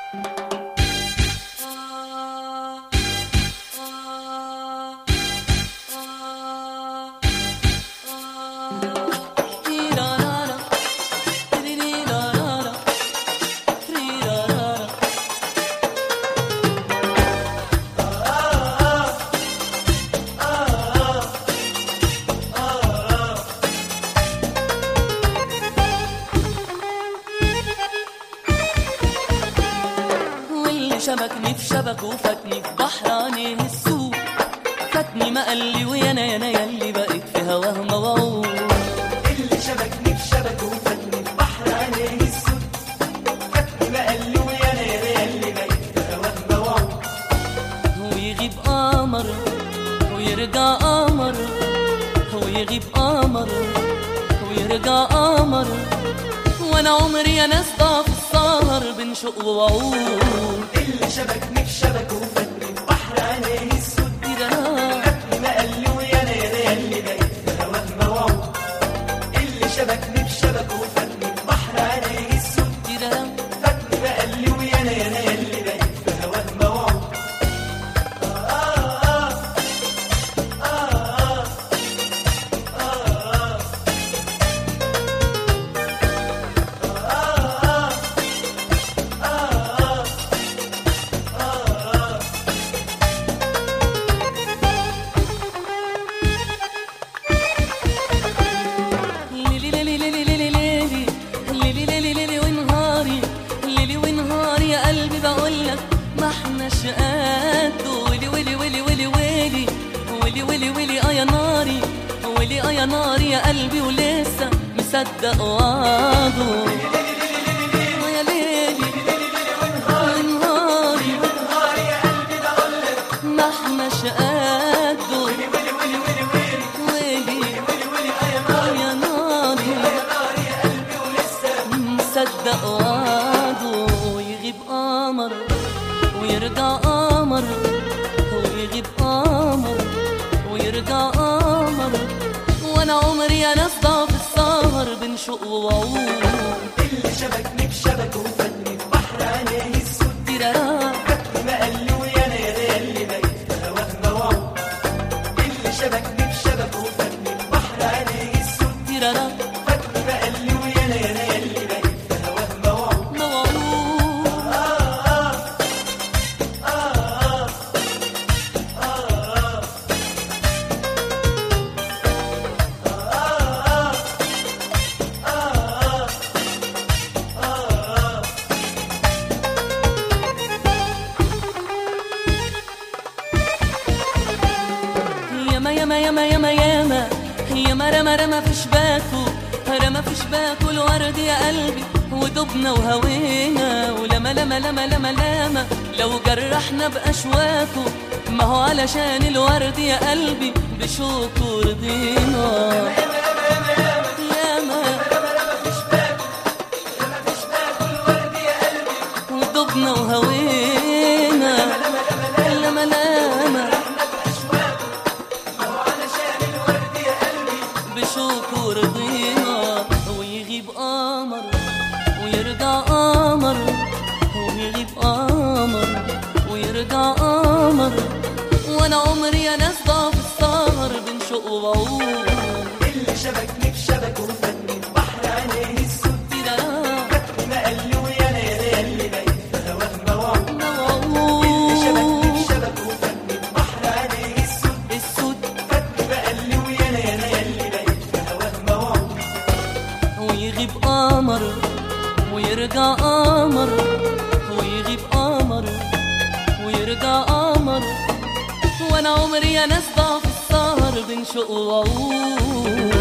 واللي شبكني في شبك وفاتني في بحر عينيه السوق فاتني ما قال لي ويانا يانا ياللي بقيت في هواه موعود اللي شبكني في شبك وفاتني في بحر عينيه السود فاتني ما قال لي ويانا يا ريال اللي بقيت في هواه موعود ويغيب قمر ويرجع قمر ويغيب قمر ويرجع قمر وانا عمري يا ناس ضعف السهر بين شوق ووعود اللي شبكني في شبك وفاتني في بحر عينيه السود كده أنا فاتني ما قال لي ويانا يا ريال اللي بقيت في هواه موعود اللي شبكني في شبك وفاتني في بحر عينيه السود كده أنا فاتني ما قال لي ويانا يا ريال اللي بقيت في هواه موعود ليلي ليلي ليلي ليلي ليلي ليلي ليلي ليلي ونهاري ليلي ونهاري يا قلبي بقول لك ما احناش قده ويلي ويلي ويلي ويلي ويلي ويلي ويلي ويلي اه يا ناري ويلي اه يا ناري يا قلبي ولسه مصدق وعده آه يا ليلي ونهاري ما احناش قده ويلي آه يا ناري مصدق وعده ويغيب قمر ويرجع قمر ويغيب قمر ويرجع قمر وانا عمري يا ناس ضعف السهر بين شوق ووعود اللي شبكني في شبك وفاتني في بحر عينيه السود تيرارا فاتني ما قال لي ويانا يا ريال اللي بقيت في هواه موعود اللي شبكني في شبك وفاتني في بحر عينيه السود تيرارا فاتني ما قال لي ويانا يا ريال اللي بقيت في هواه موعود موعود ياما ياما ياما ياما ياما ياما رمى رمى في شباكه رمى في شباكه الورد يا قلبي ودبنا وهوينا ولما لما لما لما لما لو جرحنا بأشواكه ما هو علشان الورد يا قلبي بشوكه رضينا ياما ودبنا وهوينا لما لما بشوك ورضينا ويغيب قمر ويرجع قمر ويغيب قمر ويرجع قمر وانا عمري يا ناس ضعف السهر بين شوق ووعود اللي شبكني في شبك وفاتني في بحر عينيه السود تيرارا فاتني ما قال لي ويانا يا ريال اللي بقيت في هواه موعود اللي شبكني في موعود شبك وفاتني في بحر عينيه السود السود فاتني ما قال لي ويانا يا ريال اللي بقيت في هواه موعود ويغيب قمر ويرجع قمر ويغيب قمر ويرجع قمر وانا عمري يا ناس ضعف السهر بين شوق وعود